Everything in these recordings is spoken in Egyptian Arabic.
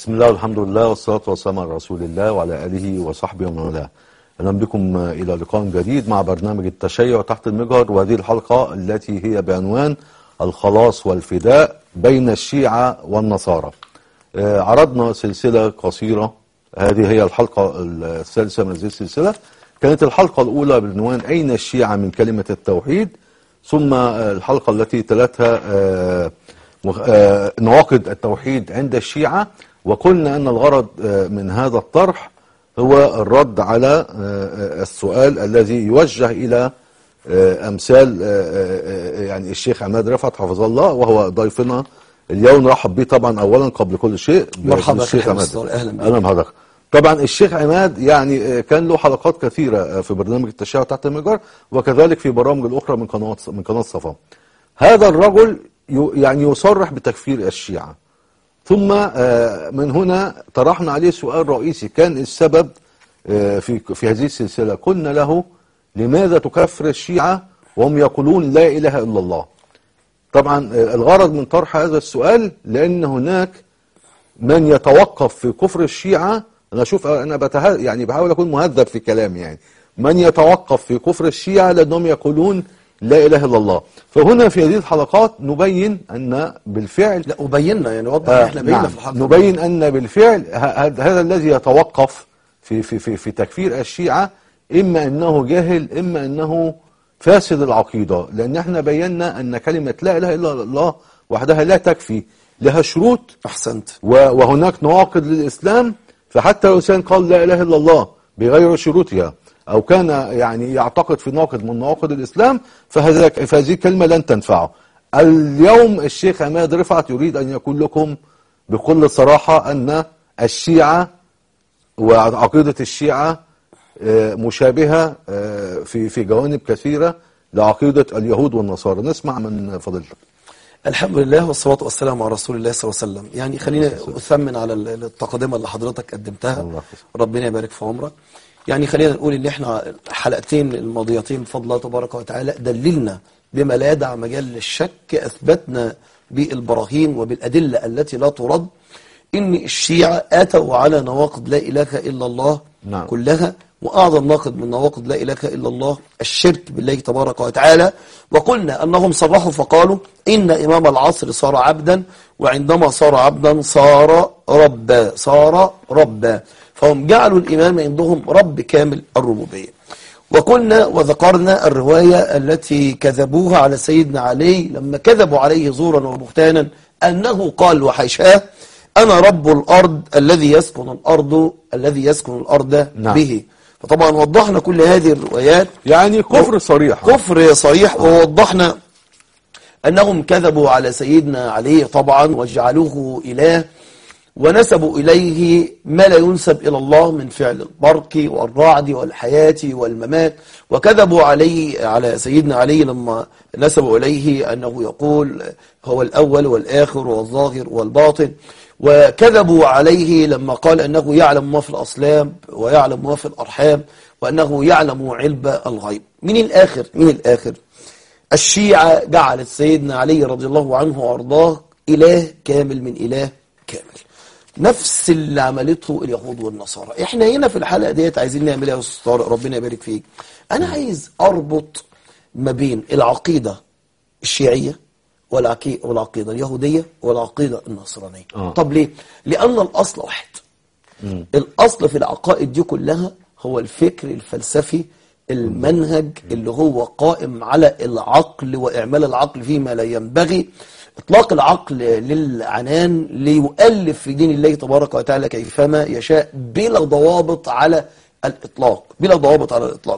بسم الله والحمد لله والصلاة والسلام على رسول الله وعلى آله وصحبه ومن والاه. أهلا بكم إلى لقاء جديد مع برنامج التشيع تحت المجهر وهذه الحلقة التي هي بعنوان الخلاص والفداء بين الشيعة والنصارى. آه، عرضنا سلسلة قصيرة هذه هي الحلقة الثالثة من هذه السلسلة. كانت الحلقة الأولى بعنوان أين الشيعة من كلمة التوحيد ثم آه، الحلقة التي تلتها آه، مخ- آه، نواقض التوحيد عند الشيعة وقلنا أن الغرض آه، من هذا الطرح هو الرد على آه، آه، السؤال الذي يوجه إلى آه، أمثال آه، آه، آه، يعني الشيخ عماد رفعت حفظه الله وهو ضيفنا اليوم رحب بيه طبعا أولا قبل كل شيء مرحبا بالشيخ أخي عماد مستر، أهلا بك. أهلا بحضرتك طبعا الشيخ عماد يعني آه، كان له حلقات كثيرة آه، في برنامج التشيع تحت المجر وكذلك في برامج الأخرى من قناة من قناة صفا هذا الرجل ي- يعني يصرح بتكفير الشيعة ثم آه، من هنا طرحنا عليه سؤال رئيسي كان السبب آه، في في هذه السلسلة قلنا له لماذا تكفر الشيعة وهم يقولون لا إله إلا الله طبعا آه، الغرض من طرح هذا السؤال لأن هناك من يتوقف في كفر الشيعة أنا أشوف أنا بته... يعني بحاول أكون مهذب في كلامي يعني من يتوقف في كفر الشيعة لأنهم يقولون لا إله إلا الله فهنا في هذه الحلقات نبين أن بالفعل لا وبينا يعني وضح آه، احنا بينا نعم. في الحلقه نبين أن بالفعل ه- ه- هذا الذي يتوقف في في في في تكفير الشيعة إما أنه جاهل إما أنه فاسد العقيدة لأن احنا بينا أن كلمة لا إله إلا الله وحدها لا تكفي لها شروط احسنت و- وهناك نواقض للإسلام فحتى لو إنسان قال لا إله إلا الله بغير شروطها أو كان يعني يعتقد في ناقض من نواقض الإسلام فهذا فهذه الكلمة لن تنفعه اليوم الشيخ عماد رفعت يريد أن يقول لكم بكل صراحة أن الشيعة وعقيدة الشيعة آه، مشابهة آه، في في جوانب كثيرة لعقيدة اليهود والنصارى نسمع من فضيلتك الحمد لله والصلاه والسلام على رسول الله صلى الله عليه وسلم يعني خلينا اثمن على ال- التقدمه اللي حضرتك قدمتها الله يحفظك. ربنا يبارك في عمرك يعني خلينا نقول ان احنا الحلقتين الماضيتين بفضل الله تبارك وتعالى دللنا بما لا يدع مجال للشك اثبتنا بالبراهين وبالادله التي لا ترد ان الشيعه اتوا على نواقض لا اله الا الله نعم. كلها وأعظم ناقض من نواقض لا إله إلا الله الشرك بالله تبارك وتعالى وقلنا أنهم صرحوا فقالوا إن إمام العصر صار عبدا وعندما صار عبدا صار ربا صار ربا فهم جعلوا الإمام عندهم رب كامل الربوبية وقلنا وذكرنا الرواية التي كذبوها على سيدنا علي لما كذبوا عليه زورا وبهتانا أنه قال وحيشاه أنا رب الأرض الذي يسكن الأرض الذي يسكن الأرض نعم. به فطبعا وضحنا كل هذه الروايات يعني كفر صريح كفر صريح ووضحنا أنهم كذبوا على سيدنا علي طبعا وجعلوه إله ونسبوا إليه ما لا ينسب إلى الله من فعل البرق والرعد والحياة والممات وكذبوا عليه على سيدنا علي لما نسبوا إليه أنه يقول هو الأول والآخر والظاهر والباطن وكذبوا عليه لما قال أنه يعلم ما في الأصلاب ويعلم ما في الأرحام وأنه يعلم علم الغيب من الآخر من الآخر الشيعة جعلت سيدنا علي رضي الله عنه وأرضاه إله كامل من إله كامل نفس اللي عملته اليهود والنصارى احنا هنا في الحلقة ديت عايزين نعملها يا أستاذ طارق ربنا يبارك فيك أنا عايز أربط ما بين العقيدة الشيعية والعقي- والعقيدة اليهودية والعقيدة النصرانية آه. طب ليه؟ لأن الأصل واحد الأصل في العقائد دي كلها هو الفكر الفلسفي المنهج اللي هو قائم على العقل وإعمال العقل فيما لا ينبغي إطلاق العقل للعنان ليؤلف في دين الله تبارك وتعالى كيفما يشاء بلا ضوابط على الإطلاق بلا ضوابط على الإطلاق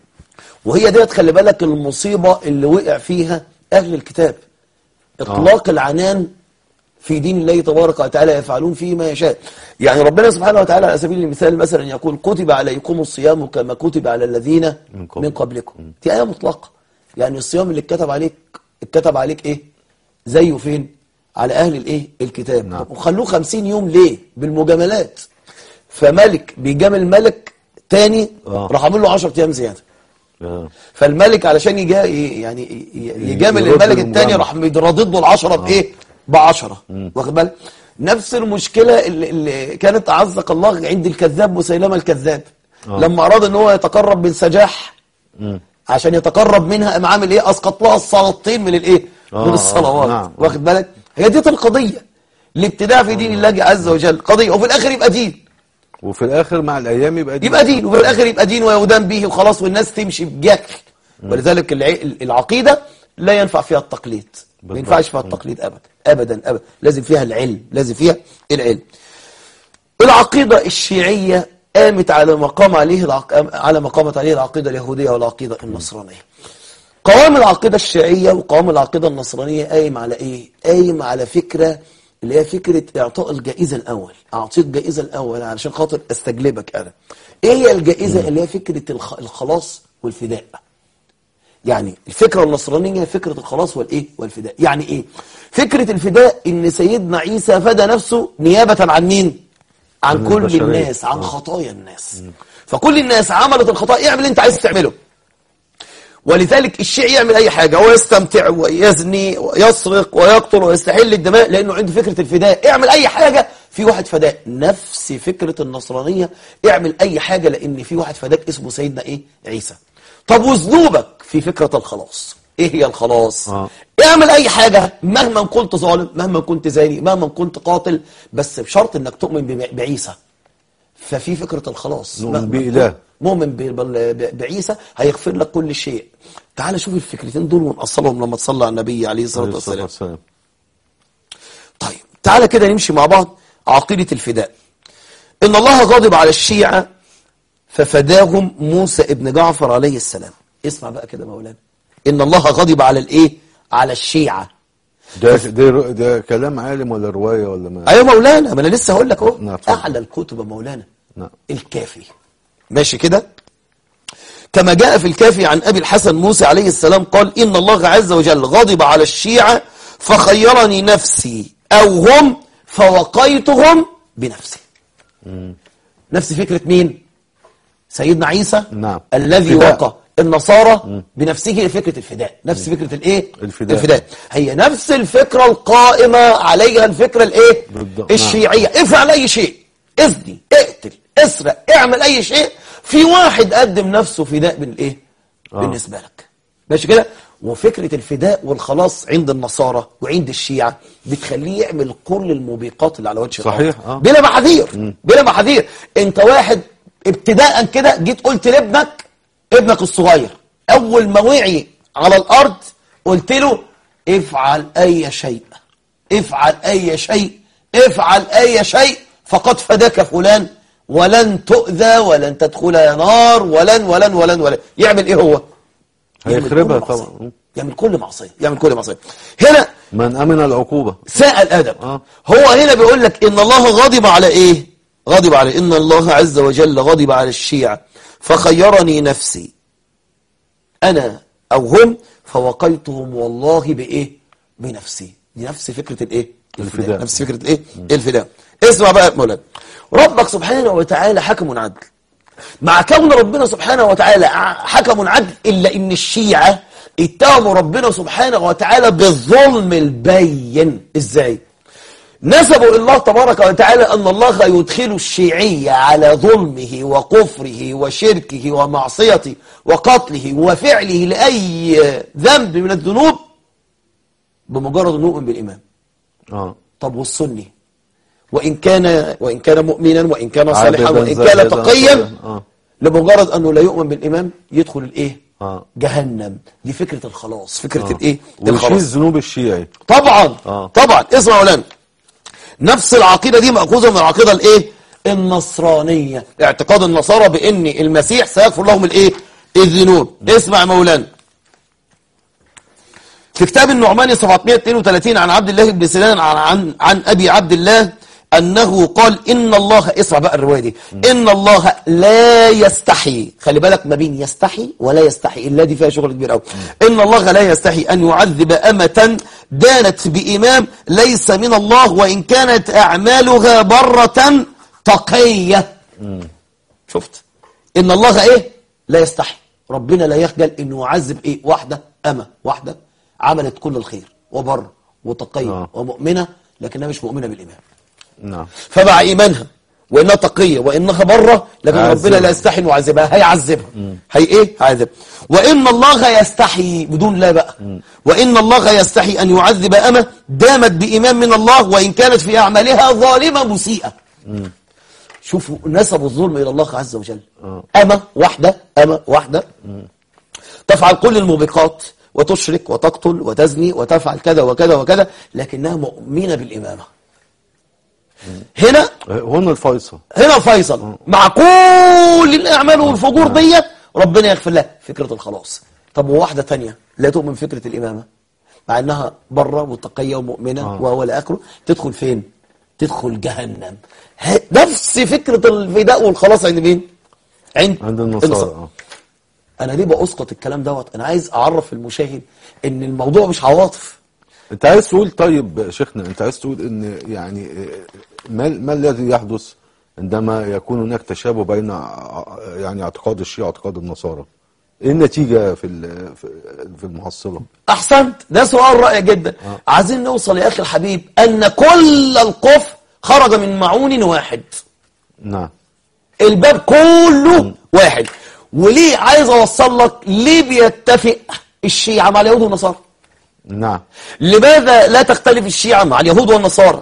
وهي ديت خلي بالك المصيبة اللي وقع فيها أهل الكتاب إطلاق العنان في دين الله تبارك وتعالى يفعلون فيه ما يشاء يعني ربنا سبحانه وتعالى على سبيل المثال مثلا يقول كتب عليكم الصيام كما كتب على الذين من قبل. من قبلكم دي آية مطلقة يعني الصيام اللي اتكتب عليك اتكتب عليك ايه زيه فين على أهل الايه الكتاب نعم. وخلوه خمسين يوم ليه بالمجاملات فملك بيجامل ملك تاني آه. راح عامل له 10 ايام زياده آه. فالملك علشان يجا يعني ي- يجامل يرد الملك التاني المجاملة. راح متردد له العشرة بايه؟ بعشرة واخد بالك؟ نفس المشكلة اللي, اللي كانت أعزك الله عند الكذاب مسيلمة الكذاب آه. لما أراد أن هو يتقرب من سجاح مم. عشان يتقرب منها قام عامل ايه اسقط لها الصلاتين من الايه آه، من الصلوات آه، نعم. واخد بالك هي دي القضيه الابتداع في دين الله عز وجل قضيه وفي الاخر يبقى دين وفي الاخر مع الايام يبقى دي يبقى دين وفي الاخر يبقى دين ويدان به وخلاص والناس تمشي بجهل ولذلك الع- العقيده لا ينفع فيها التقليد ما بالضبط. ينفعش فيها التقليد ابدا ابدا ابدا لازم فيها العلم لازم فيها العلم العقيده الشيعيه قامت على مقام عليه العق... على ما قامت عليه العقيده اليهوديه والعقيده النصرانيه قوام العقيدة الشيعية وقوام العقيدة النصرانية قايم على ايه؟ قايم على فكرة اللي هي فكرة اعطاء الجائزة الاول اعطيك الجائزة الاول علشان خاطر استجلبك انا ايه هي الجائزة اللي هي فكرة الخ... الخلاص والفداء يعني الفكرة النصرانية فكرة الخلاص والايه والفداء يعني ايه فكرة الفداء ان سيدنا عيسى فدى نفسه نيابة عن مين عن عن كل البشرية. الناس عن خطايا الناس فكل الناس عملت الخطايا اعمل اللي انت عايز تعمله ولذلك الشيعي يعمل اي حاجة هو يستمتع ويزني ويسرق ويقتل ويستحل الدماء لانه عنده فكرة الفداء اعمل اي حاجة في واحد فداء نفس فكرة النصرانية اعمل اي حاجة لان في واحد فداك اسمه سيدنا ايه عيسى طب وذنوبك في فكرة الخلاص ايه هي الخلاص آه. اعمل اي حاجة مهما كنت ظالم مهما كنت زاني مهما كنت قاتل بس بشرط انك تؤمن بم- بعيسى ففي فكرة الخلاص نؤمن مهما بإله. كنت مؤمن ب- بال- ب- بعيسى هيغفر لك كل شيء تعال شوف الفكرتين دول ونأصلهم لما تصلى على النبي عليه الصلاة عليه الصلاة والسلام والسلام طيب تعال كده نمشي مع بعض عقيدة الفداء إن الله غضب على الشيعة ففداهم موسى ابن جعفر عليه السلام اسمع بقى كده مولانا إن الله غضب على الإيه على الشيعة ده ده ده كلام عالم ولا رواية ولا ما أيوة مولانا ما أنا لسه هقول لك أهو نعم، اتفضل. أعلى الكتب يا مولانا نعم الكافي ماشي كده كما جاء في الكافي عن أبي الحسن موسى عليه السلام قال إن الله عز وجل غضب على الشيعة فخيرني نفسي أو هم فوقيتهم بنفسي نفس فكرة مين سيدنا عيسى نعم. الذي فداء. وقى النصارى بنفسه فكرة الفداء نفس فكرة الايه الفداء. الفداء هي نفس الفكرة القائمة عليها الفكرة الايه بالضبط. الشيعية افعل اي شيء اذني اقتل اسرق اعمل اي شيء في واحد قدم نفسه فداء بالايه آه. بالنسبة لك ماشي كده وفكرة الفداء والخلاص عند النصارى وعند الشيعة بتخليه يعمل كل الموبقات اللي على وجه الأرض. صحيح، آه. بلا محاذير بلا محاذير انت واحد ابتداء كده جيت قلت لابنك ابنك الصغير اول ما وعي على الارض قلت له افعل اي شيء افعل اي شيء افعل اي شيء فقد فداك فلان ولن تؤذى ولن تدخل نار ولن ولن ولن ولن يعمل ايه هو يعمل هيخربها كل معصية. طبعا يعمل كل معصيه يعمل كل معصيه هنا من أمن العقوبة ساء الادب آه. هو هنا بيقول لك ان الله غضب على ايه غضب على ان الله عز وجل غضب على الشيعة فخيرني نفسي انا او هم فوقيتهم والله بايه بنفسي دي نفس فكرة الايه الفداء. نفس فكرة الايه الفداء اسمع بقى يا مولانا ربك سبحانه وتعالى حكم عدل مع كون ربنا سبحانه وتعالى ع- حكم عدل إلا إن الشيعة اتهموا ربنا سبحانه وتعالى بالظلم البين إزاي؟ نسبوا الله تبارك وتعالى أن الله يدخل الشيعية على ظلمه وكفره وشركه ومعصيته وقتله وفعله لأي ذنب من الذنوب بمجرد أن نؤمن بالإمام اه طب والسني وإن كان وإن كان مؤمنا وإن كان صالحا عابداً وإن كان زاهداً تقيا صالحاً. اه لمجرد أنه لا يؤمن بالإمام يدخل الإيه اه جهنم دي فكرة الخلاص فكرة آه. الإيه ويشيل الخلاص ذنوب الشيعي طبعا آه. طبعا اسمع ولا نفس العقيدة دي مأخوذة من العقيدة الإيه النصرانية اعتقاد النصارى بأن المسيح سيغفر لهم الإيه الذنوب اسمع يا مولانا في كتاب النعماني 732 عن عبد الله بن سنان عن, عن, عن أبي عبد الله أنه قال إن الله اسمع بقى الرواية دي إن الله لا يستحي خلي بالك ما بين يستحي ولا يستحي إلا دي فيها شغل كبير أوي إن الله لا يستحي أن يعذب أمة دانت بإمام ليس من الله وإن كانت أعمالها برة تقية شفت إن الله إيه لا يستحي ربنا لا يخجل إنه يعذب إيه واحدة أمة واحدة عملت كل الخير وبر وتقية آه. ومؤمنة لكنها مش مؤمنة بالإمام نعم فمع ايمانها وانها تقيه وانها بره لكن هيعذبها. ربنا لا يستحي انه يعذبها هيعذبها هي ايه هيعذبها وان الله يستحي بدون لا بقى وان الله يستحي ان يعذب امه دامت بايمان من الله وان كانت في اعمالها ظالمه مسيئه شوفوا نسبوا الظلم الى الله عز وجل امه واحده امه واحده تفعل كل الموبقات وتشرك وتقتل وتزني وتفعل كذا وكذا وكذا لكنها مؤمنه بالامامه هنا هنا الفيصل هنا فيصل مع كل الاعمال والفجور ديت ربنا يغفر لها فكره الخلاص طب وواحده تانية لا تؤمن فكره الامامه مع انها بره وتقيه ومؤمنه آه. وهو لا اخره تدخل فين تدخل جهنم ه- نفس فكره الفداء والخلاص عند مين عند عند النصارى آه. انا ليه باسقط الكلام دوت انا عايز اعرف المشاهد ان الموضوع مش عواطف انت عايز تقول طيب شيخنا انت عايز تقول ان يعني آه، ما ما الذي يحدث عندما يكون هناك تشابه بين ع- يعني اعتقاد الشيعة واعتقاد النصارى ايه النتيجة في ال- في في المحصلة احسنت ده سؤال رائع جدا عايزين نوصل يا اخي الحبيب ان كل الكفر خرج من معون واحد نعم الباب كله واحد وليه عايز اوصل لك ليه بيتفق الشيعة مع اليهود والنصارى نعم لماذا لا تختلف الشيعة مع اليهود والنصارى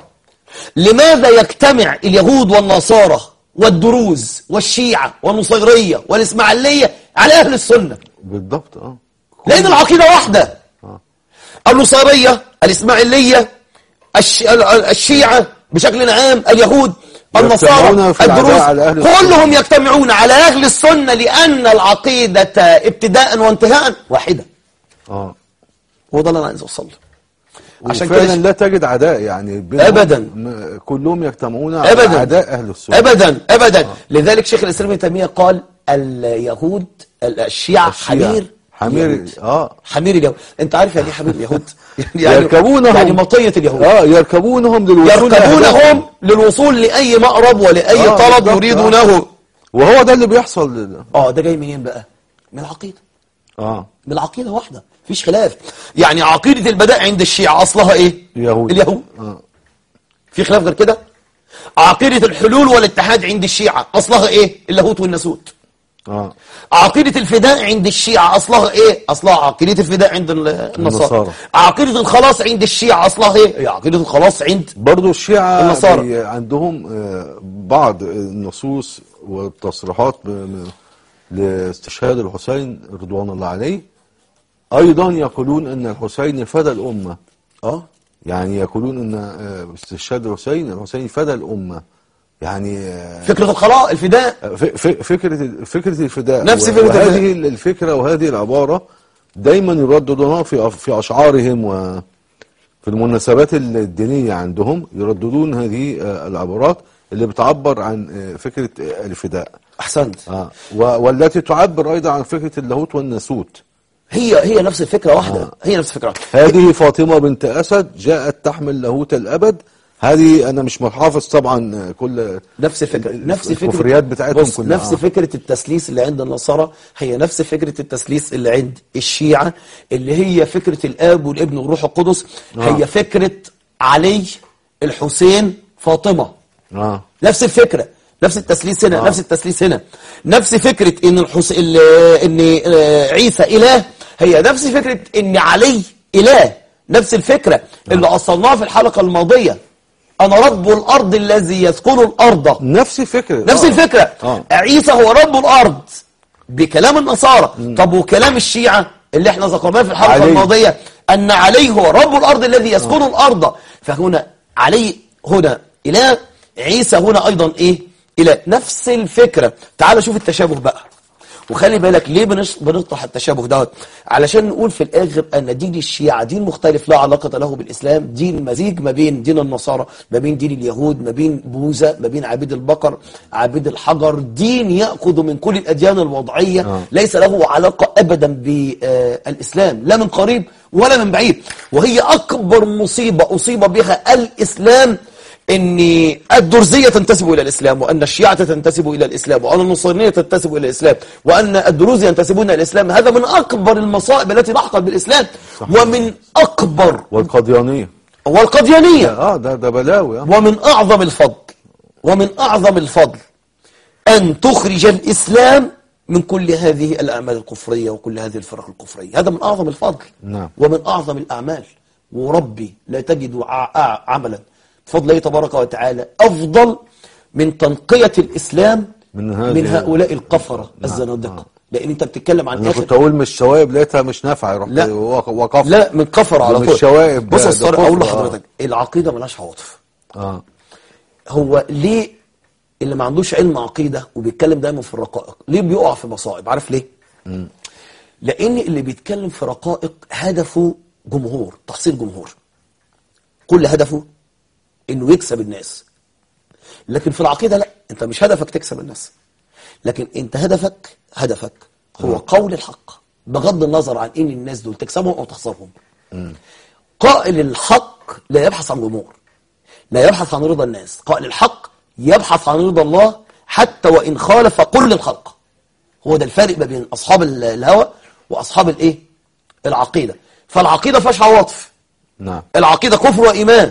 لماذا يجتمع اليهود والنصارى والدروز والشيعة والنصيرية والإسماعيلية على أهل السنة بالضبط اه لأن العقيدة واحدة آه. النصيرية الإسماعيلية الش... ال- ال- الشيعة بشكل عام اليهود النصارى يجتمعون في العداء الدروز على أهل السنة. كلهم يجتمعون على أهل السنة لأن العقيدة ابتداء وانتهاء واحدة اه هو ده اللي أنا عايز أوصل له عشان وفعلا كده لا تجد عداء يعني بينهم أبداً. م- كلهم يجتمعون على أبداً. عداء اهل السنة ابدا ابدا لذلك شيخ الاسلام ابن تيميه قال اليهود الشيعه الشيعة. حمير حمير اليهود. اه حمير اليهود انت عارف يعني ايه حمير اليهود يعني يركبونهم يعني مطيه اليهود اه يركبونهم للوصول لأهدافهم. يركبونهم للوصول لاي مأرب ولاي آه، طلب بالضبط، يريدونه وهو ده اللي بيحصل اه ده جاي منين بقى من العقيده اه من العقيده واحده مفيش خلاف يعني عقيده البداء عند الشيعه اصلها ايه اليهود اليهود اه في خلاف غير كده عقيده الحلول والاتحاد عند الشيعه اصلها ايه اللاهوت والناسوت اه عقيدة الفداء عند الشيعة أصلها إيه؟ أصلها عقيدة الفداء عند ال- النصارى النصارى. عقيدة الخلاص عند الشيعة أصلها إيه؟ هي عقيدة الخلاص عند برضو الشيعة النصارى. بي- عندهم آه، بعض النصوص والتصريحات ب- م- لاستشهاد الحسين رضوان الله عليه أيضا يقولون أن الحسين فدى الأمة اه يعني يقولون أن آه، استشهاد الحسين الحسين فدى الأمة يعني آه، فكرة الخلاء الفداء ف- ف- فكرة فكرة الفداء نفس و- فكرة الفداء. وهذه الفكرة وهذه العبارة دايما يرددونها في في أشعارهم وفي المناسبات الدينية عندهم يرددون هذه آه، العبارات اللي بتعبر عن آه، فكرة آه، الفداء أحسنت آه. و- والتي تعبر أيضا عن فكرة اللاهوت والناسوت هي هي نفس الفكرة واحدة هي نفس الفكرة هذه فاطمة بنت أسد جاءت تحمل لاهوت الأبد هذه أنا مش محافظ طبعا آه، كل نفس الفكرة ال- نفس فكرة الكفريات بتاعتهم بص كلها نفس آه. فكرة التسليس اللي عند النصارى هي نفس فكرة التسليس اللي عند الشيعة اللي هي فكرة الآب والابن والروح القدس آه. هي فكرة علي الحسين فاطمة آه. نفس الفكرة نفس التسليس هنا آه. نفس التسليس هنا نفس فكرة ان الحس... ال- ان آه، عيسى اله هي نفس فكرة ان علي اله نفس الفكرة اللي اصلناها في الحلقة الماضية انا رب الارض الذي يسكن الارض نفس الفكرة نفس آه. الفكرة آه. عيسى هو رب الارض بكلام النصارى طب وكلام الشيعة اللي احنا ذكرناه في الحلقة علي. الماضية ان علي هو رب الارض الذي يسكن الارض فهنا علي هنا اله عيسى هنا ايضا ايه اله نفس الفكرة تعال شوف التشابه بقى وخلي بالك ليه بنش- بنطرح التشابه دوت علشان نقول في الاخر ان دين الشيعة دين مختلف لا علاقة له بالاسلام دين مزيج ما بين دين النصارى ما بين دين اليهود ما بين بوذا ما بين عبيد البقر عبيد الحجر دين ياخذ من كل الاديان الوضعية آه. ليس له علاقة ابدا بالاسلام لا من قريب ولا من بعيد وهي اكبر مصيبة اصيب بها الاسلام ان الدرزية تنتسب الى الاسلام وان الشيعة تنتسب الى الاسلام وان النصرانية تنتسب الى الاسلام وان الدروز ينتسبون الى الاسلام هذا من اكبر المصائب التي لحقت بالاسلام ومن اكبر والقاديانية والقديانية اه ده ده بلاوي آه. ومن أعظم الفضل ومن أعظم الفضل أن تخرج الإسلام من كل هذه الأعمال الكفرية وكل هذه الفرق الكفرية هذا من أعظم الفضل نعم. ومن أعظم الأعمال وربي لا تجد ع- ع- عملا بفضل الله تبارك وتعالى أفضل من تنقية الإسلام من هذه- من هؤلاء القفرة الزنادقة لأن أنت بتتكلم عن انا آخر كنت اقول مش شوائب لقيتها مش نافعه رحت لا. وق- وقفت لا من كفر على مش طول شوائب، بص ده- يا ده أستاذ، أقول كفر، آه. لحضرتك العقيدة ملهاش عواطف اه هو ليه اللي ما عندوش علم عقيدة وبيتكلم دايما في الرقائق ليه بيقع في مصائب عارف ليه لان اللي بيتكلم في رقائق هدفه جمهور تحصيل جمهور كل هدفه انه يكسب الناس لكن في العقيدة لا انت مش هدفك تكسب الناس لكن انت هدفك هدفك هو قول الحق بغض النظر عن ان الناس دول تكسبهم او تخسرهم قائل الحق لا يبحث عن جمهور لا يبحث عن رضا الناس قائل الحق يبحث عن رضا الله حتى وإن خالف كل الخلق هو ده الفرق ما بين أصحاب ال- الهوى وأصحاب الإيه العقيدة فالعقيدة فيهاش عواطف نعم العقيدة كفر وإيمان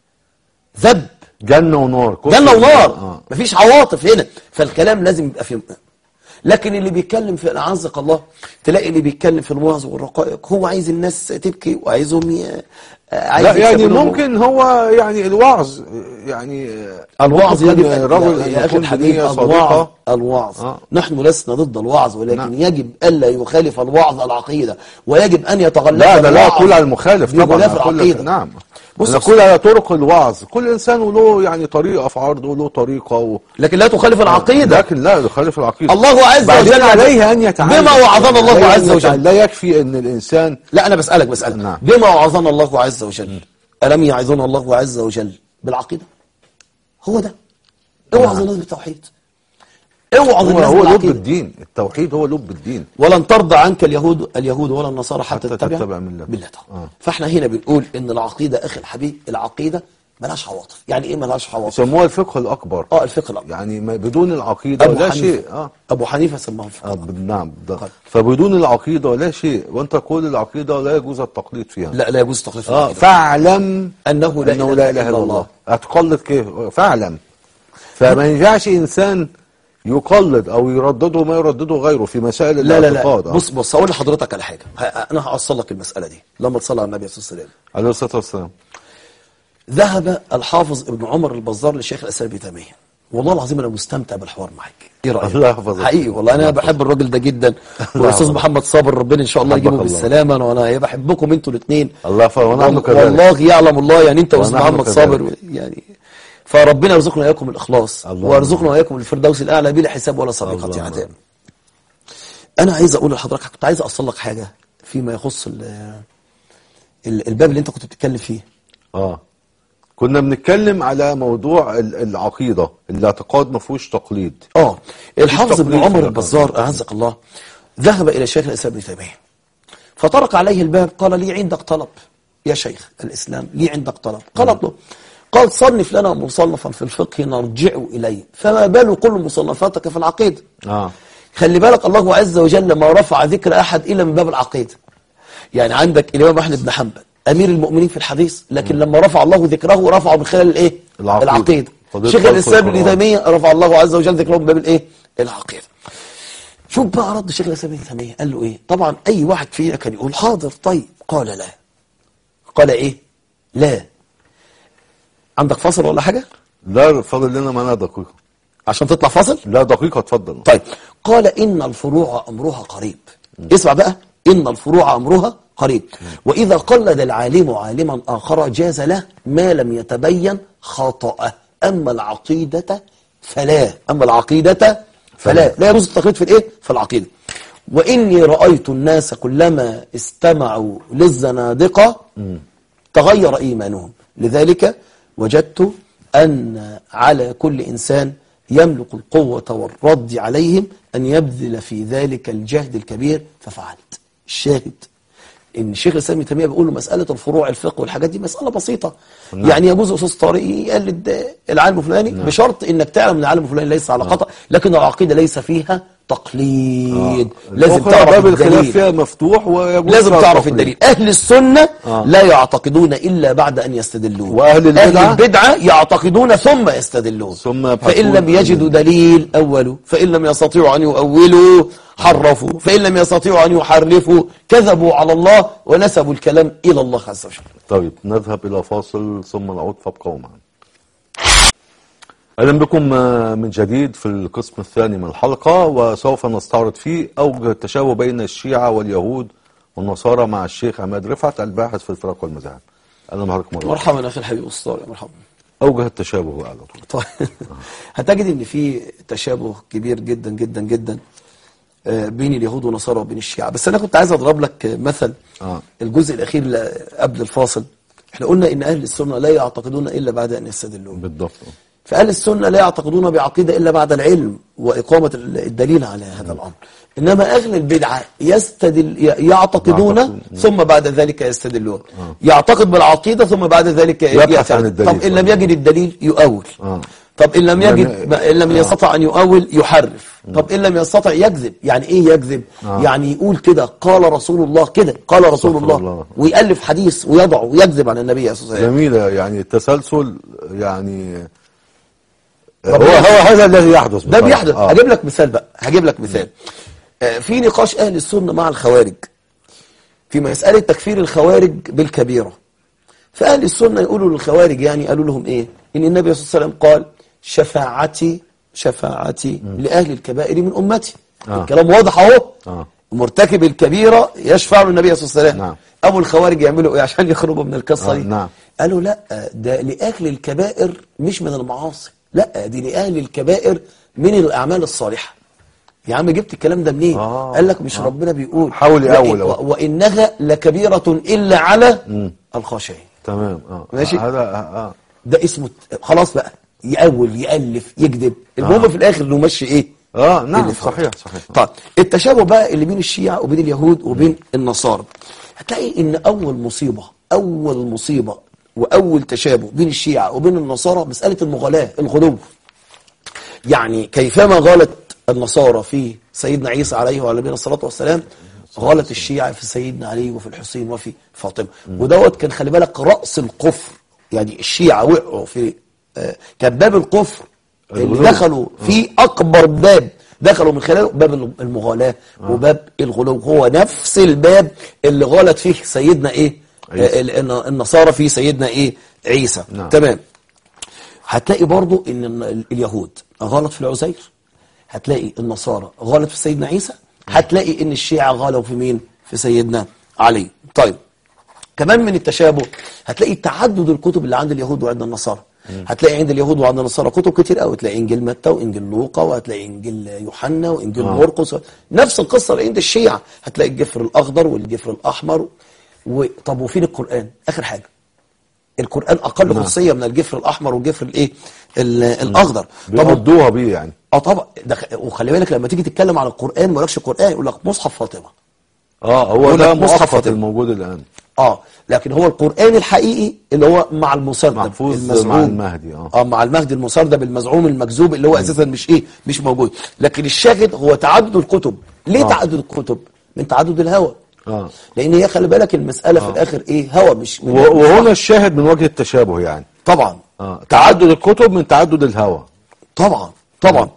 ذب جنه ونار كفر جنة ونار اه مفيش عواطف هنا فالكلام لازم يبقى فيه لكن اللي بيتكلم في أعزك الله تلاقي اللي بيتكلم في الوعظ والرقائق هو عايز الناس تبكي وعايزهم ي... عايز لا يعني يكسب لهم- ممكن هو يعني الوعظ يعني الوعظ ممكن يجب أن رجل يا أن أخي يكون الحبيب بنية الوعظ صادقة الوعظ آه. نحن لسنا ضد الوعظ ولكن نعم. يجب ألا يخالف الوعظ العقيدة ويجب أن يتغلب لا ده لا الوعظ أقول على المخالف طبعا بخلاف أقول لك- العقيدة نعم بص أنا يا أقول على طرق الوعظ كل إنسان له يعني طريقة في عرضه وله طريقة و... لكن لا تخالف العقيدة لكن لا يخالف العقيدة الله عز بعدين وجل عليه أن يتعلم بما وعظنا الله عليه أن عز وجل يتعلم. لا يكفي أن الإنسان لا أنا بسألك بسألك نعم. بما وعظنا الله عز وجل ألم يعظنا الله عز وجل بالعقيدة هو ده اوعظ الناس بالتوحيد اوعظ هو الناس هو لب بالعقيدة الدين التوحيد هو لب الدين ولن ترضى عنك اليهود اليهود ولا النصارى حتى, حتى تتبع, تتبع ملتهم. ملتهم آه. فاحنا هنا بنقول ان العقيده اخي الحبيب العقيده ملهاش عواطف يعني ايه ملهاش عواطف يسموها الفقه الأكبر اه الفقه الأكبر يعني ما بدون العقيدة ابو لا حنيفه شيء اه ابو حنيفه سماهم فقه آه، ب- نعم ده. طيب. فبدون العقيدة لا شيء وانت تقول العقيدة لا يجوز التقليد فيها لا لا يجوز تخليف اه العقيده فاعلم انه لا انه اله لا اله الا الله هتقلد كيف فاعلم فما ينفعش انسان يقلد او يردده ما يردده غيره في مسائل لا لا لا الاعتقاد آه. بص بص اقول لحضرتك على حاجه ه- انا هوصل لك المساله دي لما تصلي على النبي صلى الله عليه وسلم عليه الصلاه والسلام ذهب الحافظ ابن عمر البزار للشيخ الاسلام ابن تيميه والله العظيم انا مستمتع بالحوار معاك ايه رايك الله يحفظك. حقيقي والله انا الله بحب الراجل ده جدا الله والاستاذ يحفظك. محمد صابر ربنا ان شاء الله حبك يجيبه الله. بالسلامه وانا بحبكم انتوا الاثنين الله يحفظك ونحن كذلك والله يعلم الله يعني انت والاستاذ ونحن محمد كذلك. صابر يعني فربنا يرزقنا واياكم الاخلاص اللهم ويرزقنا واياكم الفردوس الاعلى بلا حساب ولا سابقه اللهم عذاب انا عايز اقول لحضرتك كنت عايز اوصل لك حاجه فيما يخص ال- ال- الباب اللي انت كنت بتتكلم فيه اه كنا بنتكلم على موضوع ال- العقيده الاعتقاد ما فيهوش تقليد اه الحافظ ابن تقليد في عمر العقائد. البزار اعزك الله ذهب الى شيخ الاسلام ابن تيميه فطرق عليه الباب قال لي عندك طلب يا شيخ الاسلام لي عندك طلب قال له قال صنف لنا مصنفا في الفقه نرجع اليه فما بال كل مصنفاتك في العقيده اه خلي بالك الله عز وجل ما رفع ذكر احد الا من باب العقيده يعني عندك الامام احمد بن حنبل امير المؤمنين في الحديث لكن لما رفع الله ذكره رفعه من خلال الايه العقيدة. العقيده قضية شيخ خلق الاسلام ابن القرآن. تيميه رفع الله عز وجل ذكره من باب الايه العقيده شوف بقى رد شيخ الاسلام ابن تيميه قال له ايه طبعا اي واحد فينا كان يقول حاضر طيب قال لا قال ايه لا عندك فاصل ولا حاجه لا فاضل لنا معنا دقيقه عشان تطلع فاصل لا دقيقه اتفضل طيب قال إن الفروع أمرها قريب اسمع بقى إن الفروع أمرها قريب وإذا قلد العالم عالما آخر جاز له ما لم يتبين خطأه أما العقيدة فلا أما العقيدة فلا لا يجوز التقليد في الإيه؟ في العقيدة وإني رأيت الناس كلما استمعوا للزنادقة تغير إيمانهم لذلك وجدت أن على كل إنسان يملك القوة والرد عليهم أن يبذل في ذلك الجهد الكبير ففعلت الشاهد ان الشيخ الاسلام ابن تيميه بيقول له مساله الفروع الفقه والحاجات دي مساله بسيطه نعم. يعني يجوز استاذ طارق يقلد العالم الفلاني بشرط انك تعلم ان العالم الفلاني ليس على خطا لكن العقيده ليس فيها تقليد لازم الأخرى تعرف باب الخلاف الدليل فيها مفتوح ويجوز لازم فيها تعرف التقليد. الدليل أهل السنة آه. لا يعتقدون إلا بعد أن يستدلون وأهل أهل البدعة؟ البدعة يعتقدون ثم يستدلون ثم يبحثون فإن لم عن يجدوا دليل أولوا فإن لم يستطيعوا أن يؤولوا حرفوا فإن لم يستطيعوا أن يحرفوا كذبوا على الله ونسبوا الكلام إلى الله عز وجل طيب نذهب إلى فاصل ثم نعود فابقوا معنا أهلا بكم آه، من جديد في القسم الثاني من الحلقة وسوف نستعرض فيه أوجه التشابه بين الشيعة واليهود والنصارى مع الشيخ عماد رفعت الباحث في الفرق والمذاهب أهلا بحضرتك مرة مرحبا أخي الحبيب أسطوري مرحبا أوجه التشابه بقى على طول طيب هتجد ان في تشابه كبير جدا جدا جدا آه، بين اليهود والنصارى وبين الشيعة بس انا كنت عايز اضرب لك آه، مثل آه. الجزء الاخير اللي قبل الفاصل احنا قلنا ان اهل السنة لا يعتقدون الا بعد ان يستدلون بالضبط فأهل السنة لا يعتقدون بعقيدة إلا بعد العلم وإقامة الدليل على هذا الأمر إنما أهل البدعة يستدل يعتقدون يعتقدون. ثم بعد ذلك يستدلون يعتقد بالعقيدة ثم بعد ذلك يبحث يأتي عن على- الدليل. طب إن لم يجد الدليل يؤول آه. طب إن لم يعني- يجد إن لم يستطع أن يؤول يحرف طب إن لم يستطع يكذب يعني إيه يكذب آه. يعني يقول كده قال رسول الله كده قال رسول استغفر الله, الله. ويألف حديث ويضعه ويكذب عن النبي صلى الله عليه وسلم جميلة يعني التسلسل يعني طب هو إيه؟ هو هذا الذي يحدث ده بصراحة. بيحدث آه. هجيب لك مثال بقى هجيب لك مثال آه، في نقاش اهل السنه مع الخوارج في مساله تكفير الخوارج بالكبيره فاهل السنه يقولوا للخوارج يعني قالوا لهم ايه ان النبي صلى الله عليه وسلم قال شفاعتي شفاعتي لاهل الكبائر من امتي آه. الكلام واضح اهو آه. مرتكب الكبيره يشفع له النبي صلى الله عليه وسلم نعم. ابو الخوارج يعملوا ايه عشان يخرجوا من القصه آه، دي نعم. قالوا لا ده لأهل الكبائر مش من المعاصي لا دي لأهل الكبائر من الأعمال الصالحة يا عم جبت الكلام ده منين آه، قال لك مش آه. ربنا بيقول حاول وإن- يأول أهو. و- وإنها لكبيرة إلا على الخاشعين تمام اه ماشي. هذا آه. آه. ده اسمه ت- خلاص بقى يأول يألف يكذب المهم آه. في الآخر نمشي إيه اه نعم اللي فات. صحيح صحيح طيب التشابه بقى اللي بين الشيعة وبين اليهود وبين النصارى هتلاقي ان اول مصيبة اول مصيبة واول تشابه بين الشيعة وبين النصارى مسألة المغالاة الغلو يعني كيفما غالت النصارى في سيدنا عيسى عليه وعلى نبينا الصلاة والسلام غالت الشيعة في سيدنا علي وفي الحسين وفي فاطمة ودوت كان خلي بالك رأس الكفر يعني الشيعة وقعوا في آه، كان باب الكفر اللي الغلو. دخلوا في أكبر باب دخلوا من خلاله باب المغالاة وباب الغلو هو نفس الباب اللي غلط فيه سيدنا إيه عيسى. آه، ال- الن- النصارى في سيدنا إيه عيسى نعم. تمام هتلاقي برضو ان ال- اليهود غلط في العزير هتلاقي النصارى غلط في سيدنا عيسى هتلاقي ان الشيعة غلوا في مين في سيدنا علي طيب كمان من التشابه هتلاقي تعدد الكتب اللي عند اليهود وعند النصارى هتلاقي عند اليهود وعند النصارى كتب كتير قوي تلاقي انجيل متى وانجيل لوقا وهتلاقي انجيل يوحنا وانجيل آه. مرقس نفس القصه اللي عند الشيعة هتلاقي الجفر الاخضر والجفر الاحمر و... طب وفين القران اخر حاجه القرآن أقل نعم. خصوصية من الجفر الأحمر والجفر الإيه ال- الأخضر طب بيقضوها بيه يعني اه طبعا ده خ- وخلي بالك لما تيجي تتكلم عن القرآن ما يقولكش القرآن يقول لك مصحف فاطمة اه هو يقول ده لك مصحف مؤقت فاطمة. الموجود الان اه لكن هو القرآن الحقيقي اللي هو مع المسردب محفوظ المزعوم مع المهدي، آه. اه مع المهدي المسردب المزعوم المكذوب اللي هو اساسا مش ايه مش موجود لكن الشاهد هو تعدد الكتب ليه آه. تعدد الكتب من تعدد الهوى اه لان هي خلي بالك المسألة في الاخر ايه هوى مش و- وهنا الشاهد من وجه التشابه يعني طبعا اه تعدد الكتب من تعدد الهوى طبعا طبعا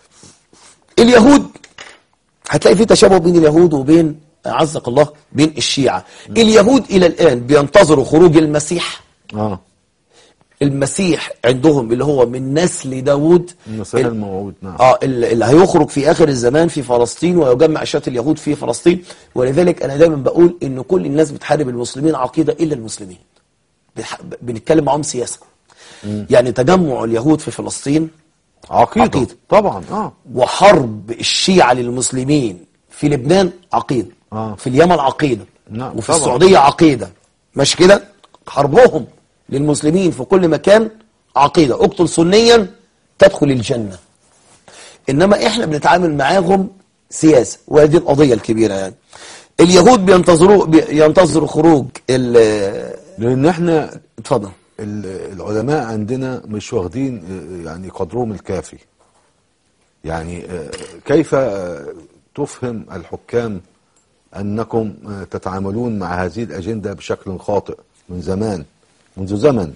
اليهود هتلاقي في تشابه بين اليهود وبين عزك الله بين الشيعة اليهود إلى الآن بينتظروا خروج المسيح اه المسيح عندهم اللي هو من نسل داود المسيح ال- الموعود نعم اه ال- اللي هيخرج في آخر الزمان في فلسطين ويجمع أشياء اليهود في فلسطين ولذلك أنا دايما بقول إن كل الناس بتحارب المسلمين عقيدة إلا المسلمين بنح- بنتكلم معاهم سياسة يعني تجمع اليهود في فلسطين عقيدة. عقيدة. طبعا اه وحرب الشيعة للمسلمين في لبنان عقيدة آه. في اليمن عقيدة نعم، وفي طبعا. السعودية عقيدة مش كده حربهم للمسلمين في كل مكان عقيدة اقتل سنيا تدخل الجنة إنما إحنا بنتعامل معاهم سياسة وهذه القضية الكبيرة يعني اليهود بينتظروا بينتظروا خروج ال- لان احنا اتفضل ال- العلماء عندنا مش واخدين آه، يعني قدرهم الكافي يعني آه، كيف آه، تفهم الحكام أنكم آه، تتعاملون مع هذه الأجندة بشكل خاطئ من زمان منذ زمن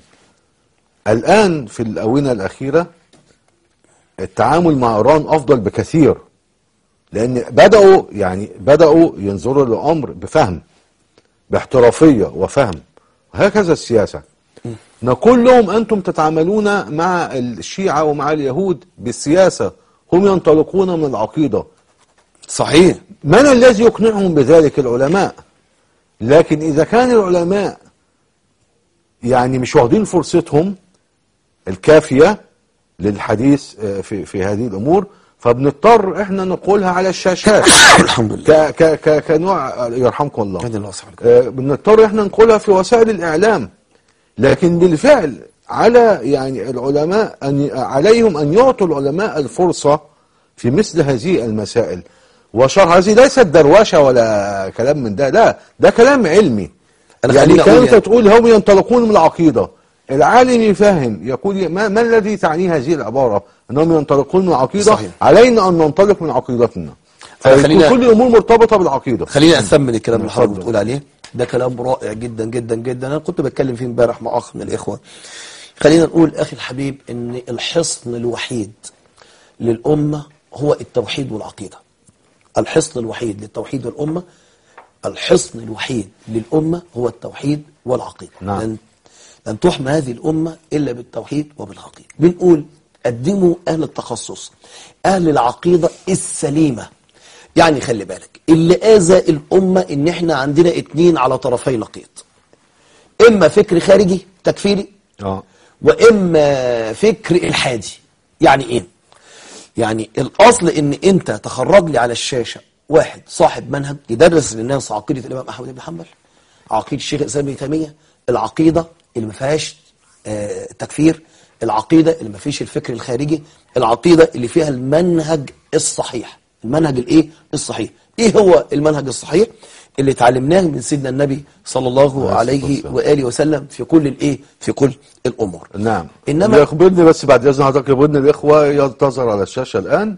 الآن في الآونة الأخيرة التعامل مع إيران أفضل بكثير لأن بدأوا يعني بدأوا ينظروا للأمر بفهم باحترافية وفهم هكذا السياسة نقول لهم أنتم تتعاملون مع الشيعة ومع اليهود بالسياسة هم ينطلقون من العقيدة صحيح من الذي يقنعهم بذلك العلماء لكن إذا كان العلماء يعني مش واخدين فرصتهم الكافية للحديث آه، في في هذه الأمور فبنضطر احنا نقولها على الشاشات الحمد لله ك ك ك كنوع يرحمكم الله هذه الله يصلحك. آه، بنضطر احنا نقولها في وسائل الإعلام لكن بالفعل على يعني العلماء أن عليهم أن يعطوا العلماء الفرصة في مثل هذه المسائل وشرح هذه ليست دروشة ولا كلام من ده لا ده كلام علمي أنا يعني خليني كان أقول انت يعني- تقول هم ينطلقون من العقيدة العالم يفهم يقول ما, ما الذي تعنيه هذه العبارة انهم ينطلقون من العقيدة صحيح. علينا ان ننطلق من عقيدتنا خلينا- فكل الامور مرتبطة بالعقيدة خليني اثمن الكلام اللي حضرتك اتفضل. بتقول عليه ده كلام رائع جدا جدا جدا انا كنت بتكلم فيه امبارح مع اخ من الاخوه خلينا نقول اخي الحبيب ان الحصن الوحيد للامه هو التوحيد والعقيده الحصن الوحيد للتوحيد والامه الحصن الوحيد للامه هو التوحيد والعقيده نعم. لن, لن تحمى هذه الامه الا بالتوحيد وبالعقيده بنقول قدموا اهل التخصص اهل العقيده السليمه يعني خلي بالك اللي اذى الامه ان احنا عندنا اتنين على طرفي لقيط اما فكر خارجي تكفيري اه واما فكر الحادي يعني ايه يعني الاصل ان انت تخرج لي على الشاشه واحد صاحب منهج يدرس للناس عقيده الامام احمد بن حنبل عقيده الشيخ الاسلام ابن تيميه العقيده اللي ما فيهاش آه، تكفير العقيده اللي ما فيش الفكر الخارجي العقيده اللي فيها المنهج الصحيح المنهج الايه الصحيح ايه هو المنهج الصحيح اللي اتعلمناه من سيدنا النبي صلى الله عليه الصلاة عليه والسلام. واله وسلم في كل الايه في كل الامور نعم إنما- يخبرني بس بعد اذن حضرتك يخبرني الاخوه ينتظر على الشاشه الان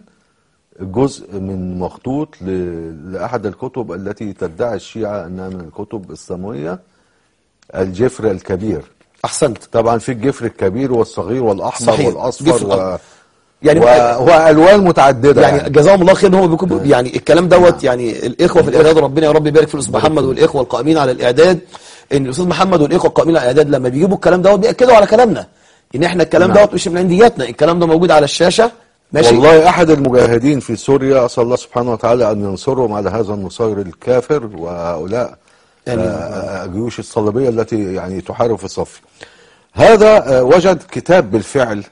جزء من مخطوط ل- لاحد الكتب التي تدعي الشيعه انها من الكتب السماويه الجفر الكبير احسنت طبعا في الجفر الكبير والصغير والاحمر صحيح. والاصفر جفر و... الأبيض. يعني و... والوان متعدده يعني يعني, جزاهم الله خير ان هو بيكون يعني الكلام دوت يعني الاخوه في الاعداد ربنا يا رب يبارك في الاستاذ محمد والاخوه القائمين على الاعداد ان الاستاذ محمد والاخوه القائمين على الاعداد لما بيجيبوا الكلام دوت بياكدوا على كلامنا ان احنا الكلام نعم. دوت مش من عندياتنا الكلام ده موجود على الشاشه ماشي والله احد المجاهدين في سوريا اسال الله سبحانه وتعالى ان ينصرهم على هذا النصير الكافر وهؤلاء آمين. آه، جيوش الصليبيه التي يعني تحارب في الصف هذا آه، وجد كتاب بالفعل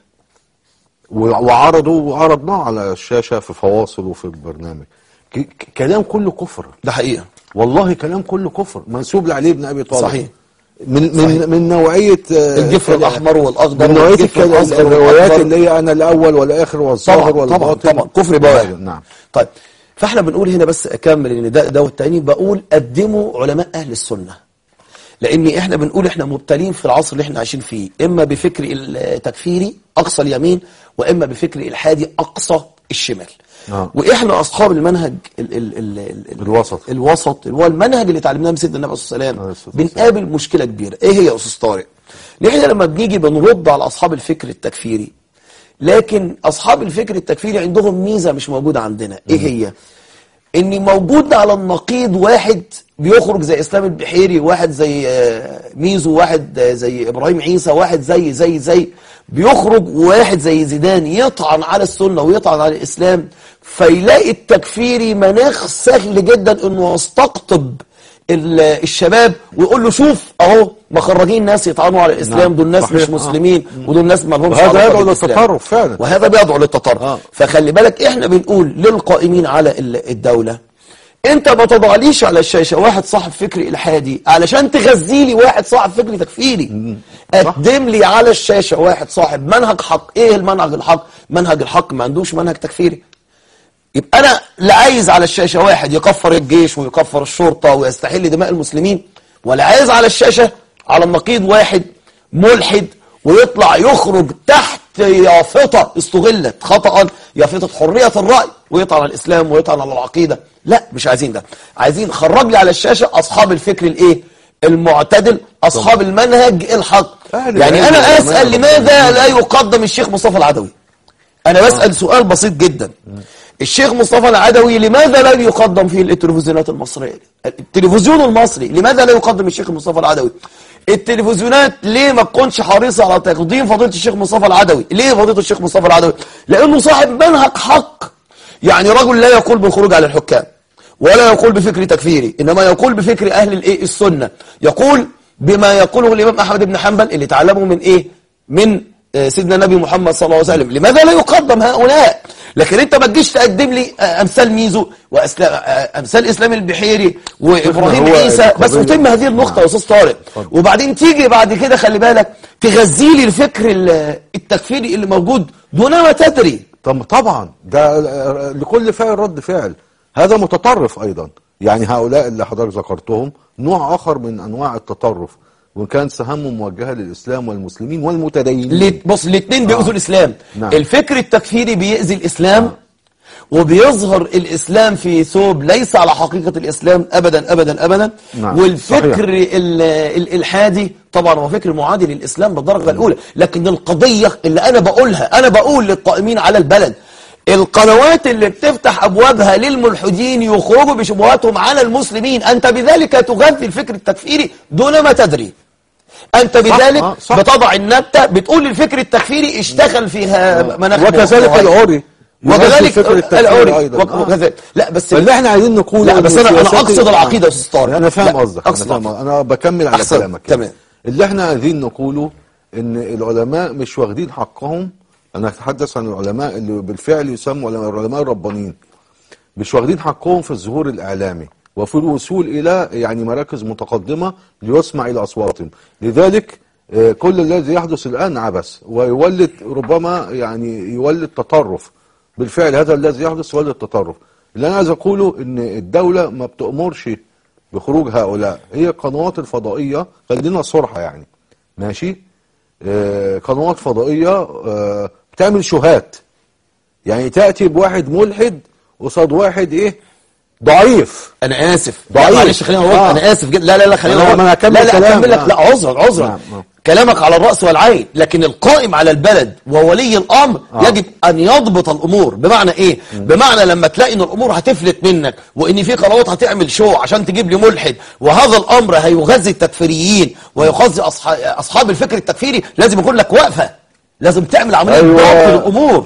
و- وعرضه وعرضناه على الشاشه في فواصل وفي البرنامج ك- ك- كلام كله كفر ده حقيقه والله كلام كله كفر منسوب لعلي بن ابي طالب صحيح. من صحيح. من من نوعيه آه، الجفر كلا- الاحمر والاخضر من نوعيه والجفر الكلا- الأصغر الروايات والأكبر. اللي هي انا الاول والاخر والظاهر طبعا طبعا والباطن طبعا كفر بواح نعم طيب فاحنا بنقول هنا بس اكمل ان ده ده والتاني بقول قدموا علماء اهل السنه لان احنا بنقول احنا مبتلين في العصر اللي احنا عايشين فيه اما بفكر التكفيري اقصى اليمين واما بفكر الحادي اقصى الشمال آه. واحنا اصحاب المنهج ال ال ال ال الوسط. الوسط اللي هو المنهج اللي اتعلمناه من سيدنا النبي صلى الله عليه عليه وسلم الصلاة والسلام. بنقابل مشكله كبيره ايه هي يا استاذ طارق ان احنا لما بنيجي بنرد على اصحاب الفكر التكفيري لكن اصحاب الفكر التكفيري عندهم ميزه مش موجوده عندنا ايه هي ان موجود على النقيض واحد بيخرج زي اسلام البحيري واحد زي آه، ميزو واحد آه، زي ابراهيم عيسى واحد زي زي زي بيخرج واحد زي زيدان يطعن على السنه ويطعن على الاسلام فيلاقي التكفيري مناخ سهل جدا انه يستقطب ال- الشباب ويقول له شوف اهو مخرجين ناس يطعنوا على الاسلام نعم، دول ناس صحيح، مش آه. مسلمين ودول ناس ما لهمش وهذا علاقة يدعو بالإسلام. للتطرف فعلا. وهذا بيدعو للتطرف آه. فخلي بالك احنا بنقول للقائمين على ال- الدولة انت ما تضعليش على الشاشة واحد صاحب فكر الحادي علشان تغذي لي واحد صاحب فكر تكفيري قدم لي على الشاشة واحد صاحب منهج حق ايه المنهج الحق منهج الحق ما عندوش منهج تكفيري يبقى انا لا عايز على الشاشة واحد يكفر الجيش ويكفر الشرطة ويستحل دماء المسلمين ولا عايز على الشاشة على النقيض واحد ملحد ويطلع يخرج تحت يافطة استغلت خطأ يافطة حرية الرأي ويطعن على الإسلام ويطعن على العقيدة لا مش عايزين ده عايزين خرج لي على الشاشة أصحاب الفكر الإيه المعتدل أصحاب المنهج الحق أهل يعني العلم أنا والعلماء أسأل لماذا لا يقدم الشيخ مصطفى العدوي أنا بسأل سؤال بسيط جدا الشيخ مصطفى العدوي لماذا لا يقدم في التلفزيونات المصرية التلفزيون المصري لماذا لا يقدم الشيخ مصطفى العدوي التلفزيونات ليه ما تكونش حريصة على تقديم فضيلة الشيخ مصطفى العدوي ليه فضيلة الشيخ مصطفى العدوي لأنه صاحب منهج حق يعني رجل لا يقول بالخروج على الحكام ولا يقول بفكر تكفيري إنما يقول بفكر أهل الإيه السنة يقول بما يقوله الإمام أحمد بن حنبل اللي تعلمه من إيه من آه، سيدنا النبي محمد صلى الله عليه وسلم لماذا لا يقدم هؤلاء لكن انت ما تجيش تقدم لي آه، امثال ميزو وامثال اسلام البحيري وابراهيم هو عيسى بس القضية- اتم هذه النقطه يا استاذ طارق وبعدين تيجي بعد كده خلي بالك تغذي لي الفكر ال- التكفيري اللي موجود دون ما تدري طب طبعا ده آه، لكل فعل رد فعل هذا متطرف ايضا يعني هؤلاء اللي حضرتك ذكرتهم نوع اخر من انواع التطرف وان كان سهامه موجهه للاسلام والمسلمين والمتدينين ليه- بص الاثنين بيؤذوا الاسلام نعم. الفكر التكفيري بيأذي الاسلام وبيظهر الاسلام في ثوب ليس على حقيقة الاسلام ابدا ابدا ابدا نعم. والفكر صحيح. ال- الالحادي طبعا هو فكر معادي للاسلام بالدرجة الاولى لكن القضية اللي انا بقولها انا بقول للقائمين على البلد القنوات اللي بتفتح ابوابها للملحدين يخرجوا بشبهاتهم على المسلمين انت بذلك تغذي الفكر التكفيري دون ما تدري انت بذلك آه، صح. بتضع النبتة بتقول للفكر التكفيري اشتغل فيها مناخ وكذلك معين. العري وكذلك الفكر التكفيري العري ايضا وك- آه. وكذلك لا بس اللي احنا عايزين نقوله لا إن بس انا انا سياسات- اقصد العقيده يا استاذ طارق انا فاهم لا، قصدك اقصد انا فاهم انا بكمل على أحسن. كلامك تمام. اللي احنا عايزين نقوله ان العلماء مش واخدين حقهم انا اتحدث عن العلماء اللي بالفعل يسموا علماء- العلماء الربانيين مش واخدين حقهم في الظهور الاعلامي وفي الوصول الى يعني مراكز متقدمه ليسمع الى اصواتهم لذلك آه، كل الذي يحدث الان عبث ويولد ربما يعني يولد تطرف بالفعل هذا الذي يحدث يولد تطرف اللي انا عايز اقوله ان الدوله ما بتامرش بخروج هؤلاء هي القنوات الفضائيه خلينا صراحه يعني ماشي آه، قنوات فضائيه آه، بتعمل شوهات يعني تأتي بواحد ملحد قصاد واحد ايه ضعيف انا اسف ضعيف. لا معلش خلينا نقول آه. انا اسف جدا لا لا لا خلينا أنا- نقول ما أنا هكمل لا لا كلام. اكمل لك آه. لا عذرا عذرا نعم، آه. كلامك على الراس والعين لكن القائم على البلد وولي الامر آه. يجب ان يضبط الامور بمعنى ايه بمعنى لما تلاقي ان الامور هتفلت منك وان في قنوات هتعمل شو عشان تجيب لي ملحد وهذا الامر هيغذي التكفيريين ويغذي أصحاب, اصحاب الفكر التكفيري لازم يكون لك وقفه لازم تعمل عمليه أيوة. ضبط للامور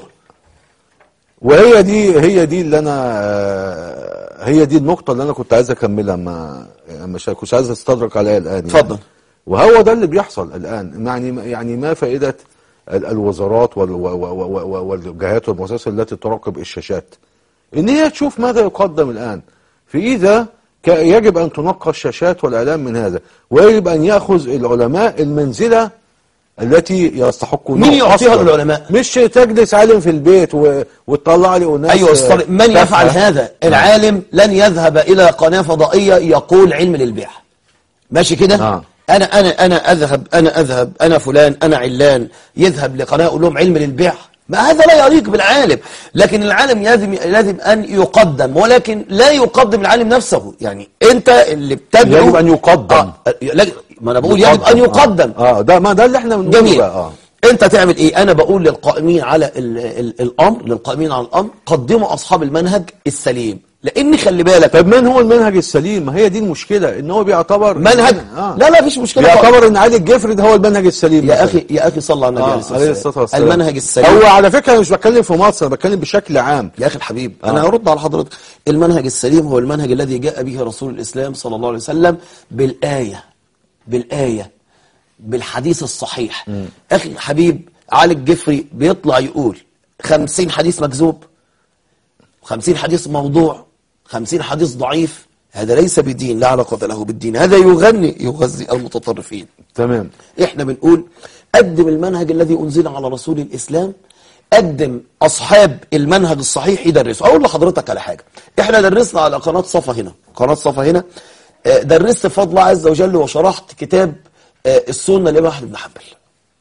وهي دي هي دي اللي انا آه، هي دي النقطة اللي انا كنت عايز اكملها ما مش كنت عايز استدرك عليها الان يعني. اتفضل. وهو ده اللي بيحصل الان يعني يعني ما فائدة ال- الوزارات وال- و- و- و- و- والجهات والمؤسسات التي تراقب الشاشات ان هي تشوف ماذا يقدم الان في اذا ك- يجب ان تنقى الشاشات والاعلام من هذا ويجب ان ياخذ العلماء المنزله التي يستحقون مين يعطيها للعلماء؟ مش تجلس عالم في البيت و... وتطلع لي اناس ايوه أستاذ طارق، من تافهة. يفعل هذا العالم لن يذهب الى قناه فضائيه يقول علم للبيع ماشي كده آه. انا انا انا اذهب انا اذهب انا فلان انا علان يذهب لقناه يقول لهم علم للبيع ما هذا لا يليق بالعالم لكن العالم لازم لازم ان يقدم ولكن لا يقدم العالم نفسه يعني انت اللي بتدعو يجب أن يقدم. آه لا- ما انا بقول يجب ان يقدم اه, آه ده ما ده اللي احنا بنقوله جميل بقى، اه انت تعمل ايه انا بقول للقائمين على ال ال الامر للقائمين على الامر قدموا اصحاب المنهج السليم لان خلي بالك طب من هو المنهج السليم ما هي دي المشكله ان هو بيعتبر منهج آه. لا لا فيش مشكله بيعتبر ان علي الجفري ده هو المنهج السليم يا مثلاً. اخي يا اخي صلى على النبي آه عليه الصلاه والسلام المنهج السليم هو على فكره انا مش بتكلم في مصر انا بتكلم بشكل عام يا اخي الحبيب آه. انا هرد على حضرتك المنهج السليم هو المنهج الذي جاء به رسول الاسلام صلى الله عليه وسلم بالايه بالايه بالحديث الصحيح اخي الحبيب علي الجفري بيطلع يقول خمسين حديث مكذوب خمسين حديث موضوع خمسين حديث ضعيف هذا ليس بدين لا علاقة له بالدين هذا يغني يغذي المتطرفين تمام احنا بنقول قدم المنهج الذي انزل على رسول الاسلام قدم اصحاب المنهج الصحيح يدرسوا اقول لحضرتك على حاجه احنا درسنا على قناه صفا هنا قناه صفا هنا آه، درست بفضل الله عز وجل وشرحت كتاب آه، السنه لامام احمد بن حنبل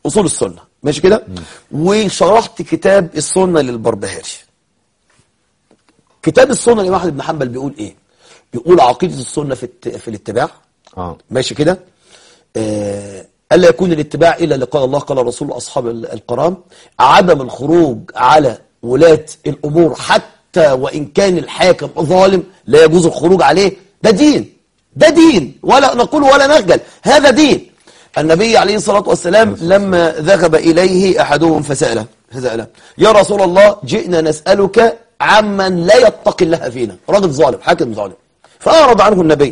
اصول السنه ماشي كده وشرحت كتاب السنه للبربهاري كتاب السنه الامام احمد بن حنبل بيقول ايه بيقول عقيده السنه في الت- في الاتباع اه ماشي كده آه، ألا يكون الاتباع إلا لقال الله قال رسول أصحاب ال- القرآن عدم الخروج على ولاة الأمور حتى وإن كان الحاكم ظالم لا يجوز الخروج عليه ده دين ده دين ولا نقول ولا نخجل هذا دين النبي عليه الصلاة والسلام لما ذهب إليه أحدهم فسأله فسأله يا رسول الله جئنا نسألك عمن لا يتقي الله فينا راجل ظالم حاكم ظالم فأعرض عنه النبي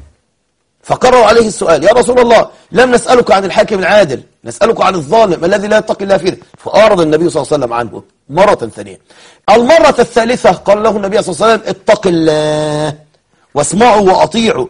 فقرر عليه السؤال يا رسول الله لم نسألك عن الحاكم العادل نسألك عن الظالم الذي لا يتقي الله فيه فأعرض النبي صلى الله عليه وسلم عنه مرة ثانية المرة الثالثة قال له النبي صلى الله عليه وسلم اتق الله واسمعوا وأطيعوا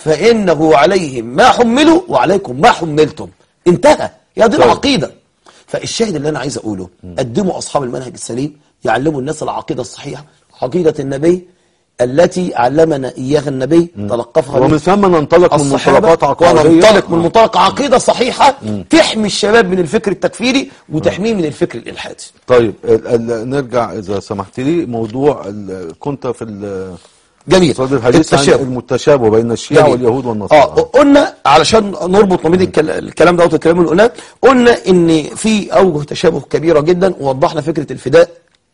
فإنه عليهم ما حملوا وعليكم ما حملتم انتهى يا دي طيب. العقيدة فالشاهد اللي أنا عايز أقوله قدموا أصحاب المنهج السليم يعلموا الناس العقيدة الصحيحة عقيدة النبي التي علمنا إياها النبي تلقفها ومن ثم ننطلق من الصحابة منطلقات عقائدية وننطلق من منطلق عقيدة صحيحة تحمي الشباب من الفكر التكفيري وتحميه من الفكر الإلحادي طيب ال ال نرجع إذا سمحت لي موضوع ال- كنت في ال- جميل صدر الحديث عن التشابه المتشابه بين الشيعة جميل. واليهود والنصارى اه قلنا علشان نربط ما بين الكل- الكلام دوت والكلام اللي قلناه قلنا ان في اوجه تشابه كبيره جدا ووضحنا فكره الفداء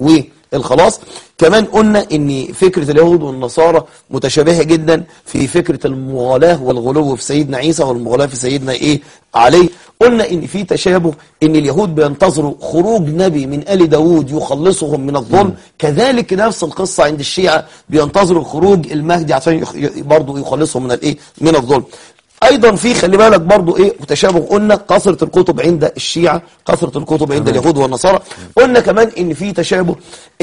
والخلاص كمان قلنا ان فكره اليهود والنصارى متشابهه جدا في فكره المغالاه والغلو في سيدنا عيسى والمغالاه في سيدنا ايه علي قلنا ان في تشابه ان اليهود بينتظروا خروج نبي من ال داوود يخلصهم من الظلم كذلك نفس القصه عند الشيعه بينتظروا خروج المهدي عشان يخ- ي- برضه يخلصهم من الايه من الظلم ايضا في خلي بالك برضو ايه تشابه قلنا كثره الكتب عند الشيعه كثره الكتب عند اليهود والنصارى قلنا كمان ان في تشابه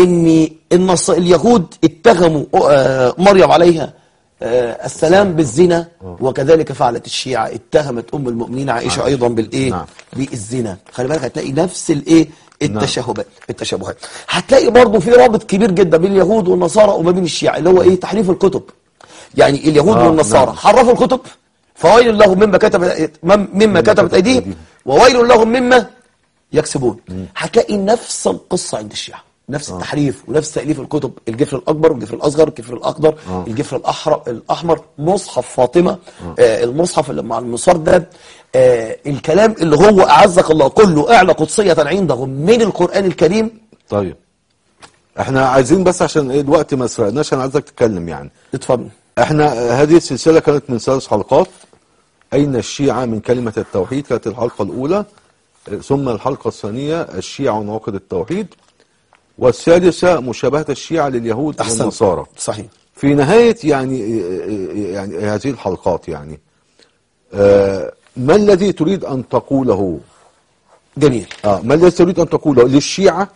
ان النص اليهود اتهموا آه، مريم عليها آه، السلام بالزنا وكذلك فعلت الشيعه اتهمت ام المؤمنين عائشه ايضا بالايه نعم. بالزنا خلي بالك هتلاقي نفس الايه التشابهات التشابهات هتلاقي برضو في رابط كبير جدا بين اليهود والنصارى وما بين الشيعه اللي هو ايه تحريف الكتب يعني اليهود آه، والنصارى نعم. حرفوا الكتب فويل لهم مما كتبت مما كتبت ايديهم وويل لهم مما يكسبون هتلاقي نفس القصه عند الشيعه نفس التحريف ونفس تاليف الكتب الجفر الاكبر والجفر الاصغر الجفر الاخضر آه. الجفر الأحر الاحمر مصحف فاطمه آه المصحف اللي مع المسردة آه الكلام اللي هو اعزك الله كله اعلى قدسيه عندهم من القران الكريم طيب احنا عايزين بس عشان ايه الوقت ما سرقناش انا عايزك تتكلم يعني اتفضل احنا هذه السلسلة كانت من ثلاث حلقات أين الشيعة من كلمة التوحيد كانت الحلقة الأولى ثم الحلقة الثانية الشيعة ونواقض التوحيد والثالثة مشابهة الشيعة لليهود احسن والنصارى صحيح في نهاية يعني يعني هذه الحلقات يعني آه، ما الذي تريد أن تقوله جميل آه ما الذي تريد أن تقوله للشيعة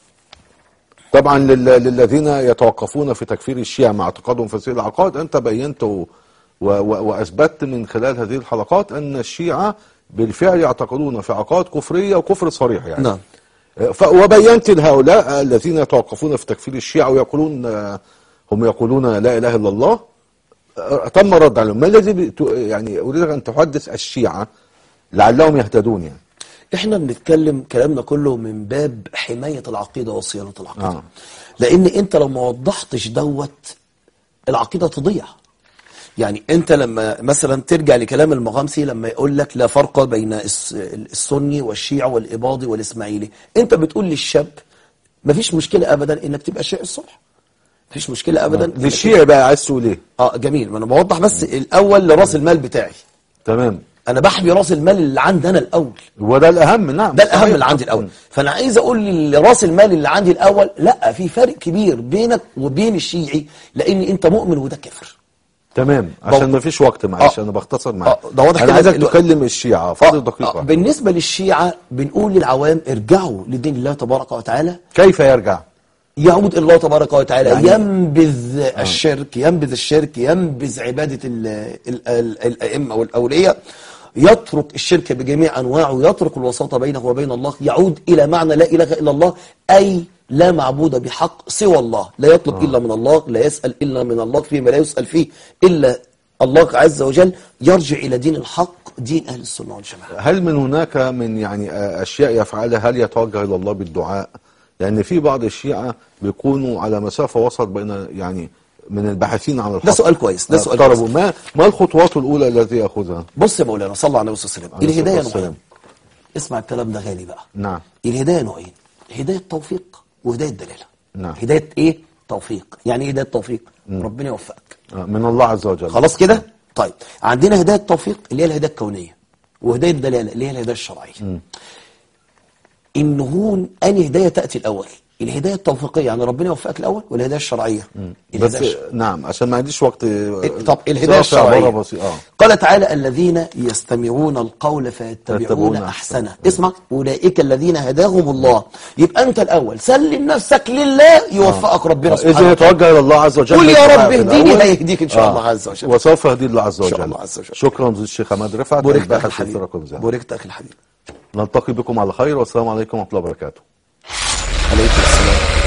طبعا لل- للذين يتوقفون في تكفير الشيعة مع اعتقادهم في هذه العقائد أنت بينت و- و- وأثبتت من خلال هذه الحلقات أن الشيعة بالفعل يعتقدون في عقائد كفرية وكفر صريح يعني نعم ف وبينت لهؤلاء الذين يتوقفون في تكفير الشيعة ويقولون آه، هم يقولون لا إله إلا الله آه، تم الرد عليهم ما الذي بت- يعني أريدك أن تحدث الشيعة لعلهم يهتدون يعني احنا بنتكلم كلامنا كله من باب حماية العقيدة وصيانة العقيدة آه. لان انت لو ما وضحتش دوت العقيدة تضيع يعني انت لما مثلا ترجع لكلام المغامسي لما يقول لك لا فرق بين الس- السني والشيعي والإباضي والإسماعيلي انت بتقول للشاب مفيش مشكلة ابدا انك تبقى شيعي الصبح مفيش مشكلة ابدا إنك للشيعة بقى عايز تقول ايه اه جميل ما انا بوضح بس الاول لراس المال بتاعي تمام انا بحمي راس المال اللي عندي انا الاول وده الأهم نعم ده الاهم صحيح. اللي عندي الاول فانا عايز اقول لراس المال اللي عندي الاول لا في فرق كبير بينك وبين الشيعي لان انت مؤمن وده كافر تمام عشان بو- ما فيش وقت معلش آه. انا بختصر معاك آه، ده واضح انا كده عايزك الوقت. تكلم الشيعة فاضل آه، دقيقة آه، بالنسبه للشيعه بنقول للعوام ارجعوا لدين الله تبارك وتعالى كيف يرجع يعود الى الله تبارك وتعالى يعني- ينبذ الشرك ينبذ الشرك ينبذ عباده ال ال ال الائمه والاولياء يترك الشرك بجميع انواعه يترك الوساطه بينه وبين الله يعود الى معنى لا اله الا الله اي لا معبود بحق سوى الله لا يطلب الا من الله لا يسال الا من الله فيما لا يسال فيه الا الله عز وجل يرجع إلى دين الحق دين أهل السنة والجماعة هل من هناك من يعني اشياء يفعلها هل يتوجه الى الله بالدعاء لان في بعض الشيعة بيكونوا على مسافة وسط بين يعني من الباحثين عن الحق ده سؤال كويس ده سؤال اقتربوا كويس ما ما الخطوات الاولى التي ياخذها بص يا مولانا صلى الله عليه وسلم عليه الصلاة الهداية والسلام. نوعين اسمع الكلام ده غالي بقى نعم الهداية نوعين هداية توفيق وهداية دلالة نعم. هداية ايه توفيق يعني ايه هداية توفيق ربنا يوفقك آه، من الله عز وجل خلاص كده طيب عندنا هداية توفيق اللي هي الهداية الكونية وهداية دلالة اللي هي الهداية الشرعية إن هون أنهي هداية تأتي الأول الهداية التوفيقية يعني ربنا يوفقك الأول والهداية الشرعية بس الهداية الش- نعم عشان ما عنديش وقت طب الهداية سأعطي عبارة الشرعية بسيطة اه قال تعالى الذين يستمعون القول فيتبعون فيتبعون أحسنه. أحسنه اسمع أولئك الذين هداهم الله يبقى أنت الأول سلم نفسك لله يوفقك ربنا سبحانه إذا وتعالى يتوجه إلى الله عز وجل قل يا بالدعاء رب في اهديني الأول. هيهديك إن شاء الله عز وجل. وسوف يهدي الله عز إن وجل شاء الله عز وجل. شكرا للشيخ الشيخ حماد رفعت بوركت أخي الباحث في الحبيب سيرة الميزان بوركت أخي الحبيب نلتقي بكم على خير والسلام عليكم ورحمة الله وبركاته عليكم السلام